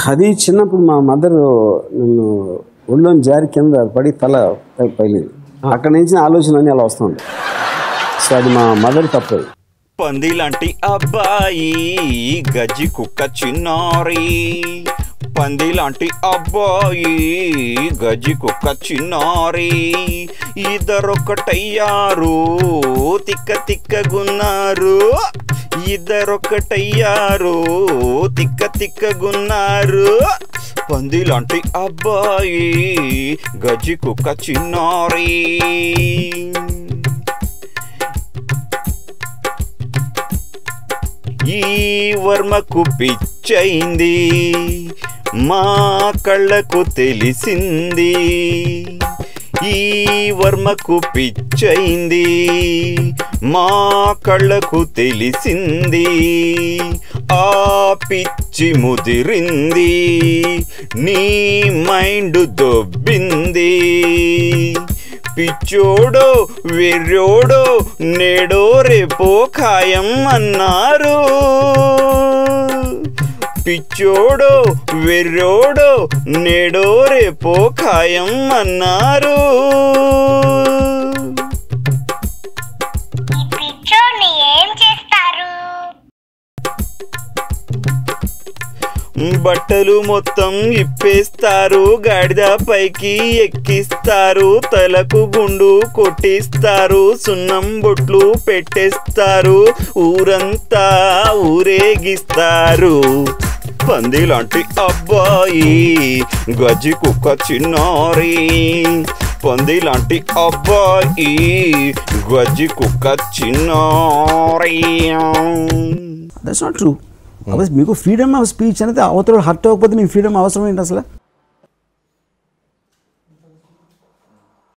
అది చిన్నప్పుడు మా మదర్ నన్ను ఒళ్ళో జారి కింద పడి తల పైలేదు అక్కడి నుంచి నా ఆలోచన అన్నీ అలా వస్తుంది సో అది మా మదర్ తప్పదు పంది లాంటి అబ్బాయి గజ్జి కుక్క చిన్నారి పంది లాంటి అబ్బాయి గజ్జి కుక్క చిన్నారి ఇద్దరొక్కటయ్యారు తిక్క తిక్కగున్నారు ఇద్దరొక్కటయ్యారు తిక్క తిక్కగున్నారు పంది లాంటి అబ్బాయి గజ్జి కుక్క చిన్నారి ఈ వర్మకు పిచ్చయింది మా కళ్ళకు తెలిసింది ఈ వర్మకు పిచ్చయింది మా కళ్ళకు తెలిసింది ఆ పిచ్చి ముదిరింది నీ మైండ్ దొబ్బింది పిచ్చోడో వెర్రోడో నేడో రేపో ఖాయం అన్నారు పిచ్చోడో వెర్రోడో నేడో రేపో ఖాయం అన్నారు ఈ పిచ్చోడ్ని ఏం చేస్తారు బట్టలు మొత్తం ఇప్పేస్తారు గాడిద పైకి ఎక్కిస్తారు తలకు గుండు కొట్టిస్తారు సున్నం బొట్లు పెట్టేస్తారు ఊరంతా ఊరేగిస్తారు పంది లాంటి అబ్బాయి గజ్జి కుక్క చిన్నారి పంది లాంటి అబ్బాయి గజ్జి కుక్క చిన్నారి దట్స్ నాట్ ట్రూ కాబట్టి మీకు ఫ్రీడమ్ ఆఫ్ స్పీచ్ అనేది అవతల హర్ట్ అవ్వకపోతే మీకు ఫ్రీడమ్ అవసరం ఏంటి అసలు